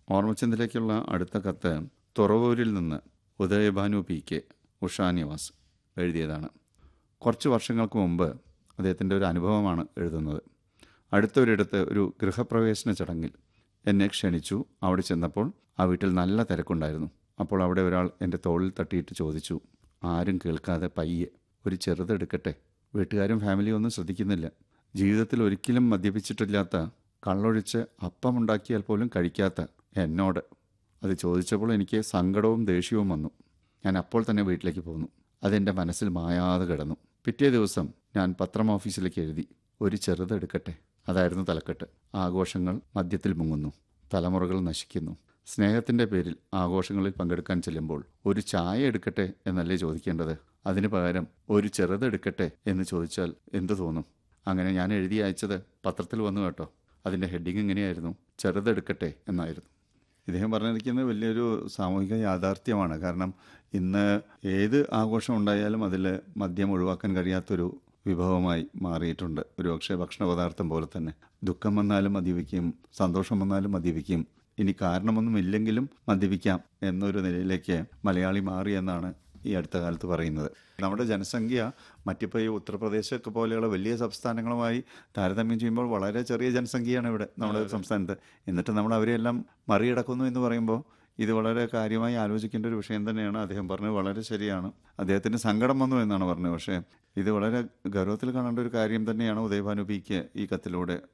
ഓർമ്മച്ചന്തിലേക്കുള്ള അടുത്ത കത്ത് തുറവൂരിൽ നിന്ന് ഉദയഭാനു പി കെ ഉഷാനിവാസ് എഴുതിയതാണ് കുറച്ച് വർഷങ്ങൾക്ക് മുമ്പ് അദ്ദേഹത്തിൻ്റെ ഒരു അനുഭവമാണ് എഴുതുന്നത് അടുത്തൊരിടത്ത് ഒരു ഗൃഹപ്രവേശന ചടങ്ങിൽ എന്നെ ക്ഷണിച്ചു അവിടെ ചെന്നപ്പോൾ ആ വീട്ടിൽ നല്ല തിരക്കുണ്ടായിരുന്നു അപ്പോൾ അവിടെ ഒരാൾ എൻ്റെ തോളിൽ തട്ടിയിട്ട് ചോദിച്ചു ആരും കേൾക്കാതെ പയ്യെ ഒരു ചെറുതെടുക്കട്ടെ വീട്ടുകാരും ഫാമിലിയും ഒന്നും ശ്രദ്ധിക്കുന്നില്ല ജീവിതത്തിൽ ഒരിക്കലും മദ്യപിച്ചിട്ടില്ലാത്ത കള്ളൊഴിച്ച് അപ്പമുണ്ടാക്കിയാൽ പോലും കഴിക്കാത്ത എന്നോട് അത് ചോദിച്ചപ്പോൾ എനിക്ക് സങ്കടവും ദേഷ്യവും വന്നു ഞാൻ അപ്പോൾ തന്നെ വീട്ടിലേക്ക് പോന്നു അതെൻ്റെ മനസ്സിൽ മായാതെ കിടന്നു പിറ്റേ ദിവസം ഞാൻ പത്രം ഓഫീസിലേക്ക് എഴുതി ഒരു ചെറുതെടുക്കട്ടെ അതായിരുന്നു തലക്കെട്ട് ആഘോഷങ്ങൾ മദ്യത്തിൽ മുങ്ങുന്നു തലമുറകൾ നശിക്കുന്നു സ്നേഹത്തിൻ്റെ പേരിൽ ആഘോഷങ്ങളിൽ പങ്കെടുക്കാൻ ചെല്ലുമ്പോൾ ഒരു ചായ എടുക്കട്ടെ എന്നല്ലേ ചോദിക്കേണ്ടത് അതിന് പകരം ഒരു ചെറുതെടുക്കട്ടെ എന്ന് ചോദിച്ചാൽ എന്തു തോന്നും അങ്ങനെ ഞാൻ എഴുതി അയച്ചത് പത്രത്തിൽ വന്നു കേട്ടോ അതിൻ്റെ ഹെഡിങ് ഇങ്ങനെയായിരുന്നു ചെറുതെടുക്കട്ടെ എന്നായിരുന്നു ഇദ്ദേഹം പറഞ്ഞിരിക്കുന്നത് വലിയൊരു സാമൂഹിക യാഥാർത്ഥ്യമാണ് കാരണം ഇന്ന് ഏത് ആഘോഷം ഉണ്ടായാലും അതിൽ മദ്യം ഒഴിവാക്കാൻ കഴിയാത്തൊരു വിഭവമായി മാറിയിട്ടുണ്ട് ഒരു പക്ഷേ ഭക്ഷണ പദാർത്ഥം പോലെ തന്നെ ദുഃഖം വന്നാലും മദ്യപിക്കും സന്തോഷം വന്നാലും മദ്യപിക്കും ഇനി കാരണമൊന്നും ഇല്ലെങ്കിലും മദ്യപിക്കാം എന്നൊരു നിലയിലേക്ക് മലയാളി മാറി എന്നാണ് ഈ അടുത്ത കാലത്ത് പറയുന്നത് നമ്മുടെ ജനസംഖ്യ മറ്റിപ്പോൾ ഈ ഉത്തർപ്രദേശൊക്കെ പോലെയുള്ള വലിയ സംസ്ഥാനങ്ങളുമായി താരതമ്യം ചെയ്യുമ്പോൾ വളരെ ചെറിയ ജനസംഖ്യയാണ് ഇവിടെ നമ്മുടെ സംസ്ഥാനത്ത് എന്നിട്ട് നമ്മൾ അവരെല്ലാം മറികടക്കുന്നു എന്ന് പറയുമ്പോൾ ഇത് വളരെ കാര്യമായി ആലോചിക്കേണ്ട ഒരു വിഷയം തന്നെയാണ് അദ്ദേഹം പറഞ്ഞത് വളരെ ശരിയാണ് അദ്ദേഹത്തിന് സങ്കടം വന്നു എന്നാണ് പറഞ്ഞത് പക്ഷേ ഇത് വളരെ ഗൗരവത്തിൽ കാണേണ്ട ഒരു കാര്യം തന്നെയാണ് ഉദയഭാനു പിക്ക് ഈ കത്തിലൂടെ